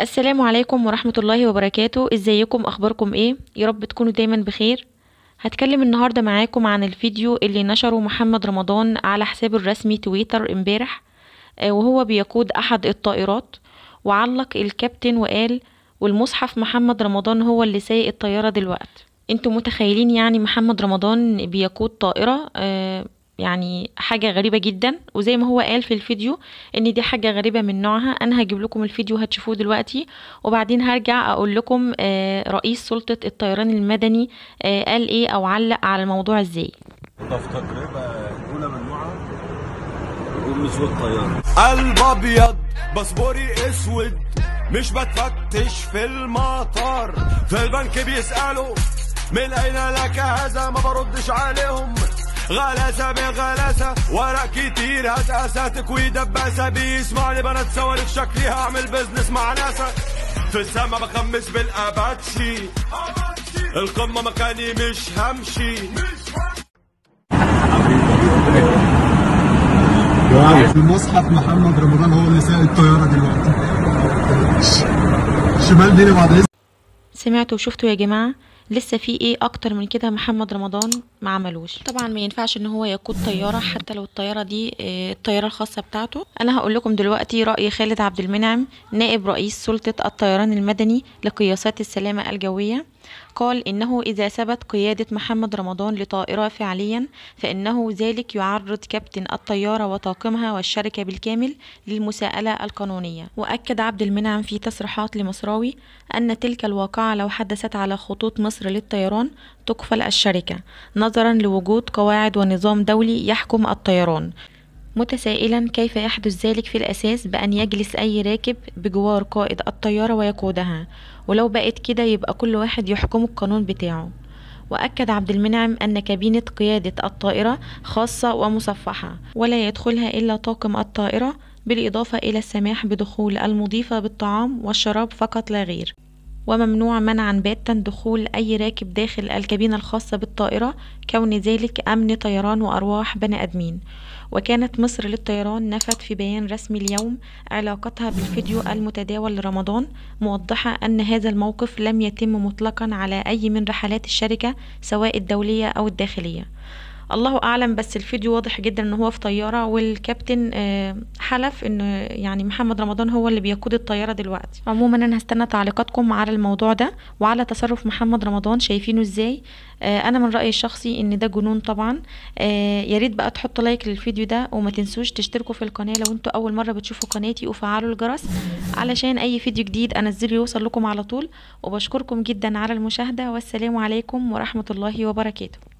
السلام عليكم ورحمة الله وبركاته ازيكم اخباركم ايه يا رب تكونوا دايما بخير هتكلم النهاردة معاكم عن الفيديو اللي نشره محمد رمضان على حسابه الرسمي تويتر امبارح آه، وهو بيقود احد الطائرات وعلق الكابتن وقال والمصحف محمد رمضان هو اللي سايق الطيارة دلوقتي انتوا متخيلين يعني محمد رمضان بيقود طائرة آه، يعني حاجة غريبة جدا وزي ما هو قال في الفيديو ان دي حاجة غريبة من نوعها انا هجيب لكم الفيديو هتشوفوه دلوقتي وبعدين هرجع اقول لكم آه، رئيس سلطة الطيران المدني آه، قال ايه او علق على الموضوع ازاي ده في تجربة أولى من نوعها يقوم يسوق طيارة قلب ابيض باسبوري اسود مش بتفتش في المطار في البنك بيسألوا من اين لك هذا ما بردش عليهم غلاسة بغلاسة ورق كتير هتقاسة تكوي دباسة بيسمعني بنات سوالف شكلي هعمل بزنس مع ناسا في السما بخمس بالاباتشي القمة مكاني مش همشي في المصحف محمد رمضان هو اللي سايق الطياره دلوقتي شمال دينا بعد اذن سمعتوا وشفتوا يا جماعة لسه في ايه اكتر من كده محمد رمضان ما عملوش طبعا ما ينفعش ان هو يقود طياره حتى لو الطياره دي آه، الطياره الخاصه بتاعته انا هقول لكم دلوقتي راي خالد عبد المنعم نائب رئيس سلطه الطيران المدني لقياسات السلامه الجويه قال إنه إذا ثبت قيادة محمد رمضان لطائرة فعليا فإنه ذلك يعرض كابتن الطيارة وطاقمها والشركة بالكامل للمساءلة القانونية وأكد عبد المنعم في تصريحات لمصراوي أن تلك الواقعة لو حدثت على خطوط مصر للطيران تكفل الشركة نظرا لوجود قواعد ونظام دولي يحكم الطيران متسائلا كيف يحدث ذلك في الأساس بأن يجلس أي راكب بجوار قائد الطيارة ويقودها ولو بقت كده يبقى كل واحد يحكم القانون بتاعه وأكد عبد المنعم أن كابينة قيادة الطائرة خاصة ومصفحة ولا يدخلها إلا طاقم الطائرة بالإضافة إلى السماح بدخول المضيفة بالطعام والشراب فقط لا غير وممنوع منعا باتا دخول أي راكب داخل الكابينة الخاصة بالطائرة كون ذلك أمن طيران وأرواح بني آدمين وكانت مصر للطيران نفت في بيان رسمي اليوم علاقتها بالفيديو المتداول لرمضان موضحة أن هذا الموقف لم يتم مطلقا على أي من رحلات الشركة سواء الدولية أو الداخلية الله اعلم بس الفيديو واضح جدا ان هو في طياره والكابتن آه، حلف ان يعني محمد رمضان هو اللي بيقود الطياره دلوقتي عموما انا هستنى تعليقاتكم على الموضوع ده وعلى تصرف محمد رمضان شايفينه ازاي آه، انا من رايي الشخصي ان ده جنون طبعا آه، يا ريت بقى تحطوا لايك للفيديو ده وما تنسوش تشتركوا في القناه لو انتوا اول مره بتشوفوا قناتي وفعلوا الجرس علشان اي فيديو جديد انزله يوصل لكم على طول وبشكركم جدا على المشاهده والسلام عليكم ورحمه الله وبركاته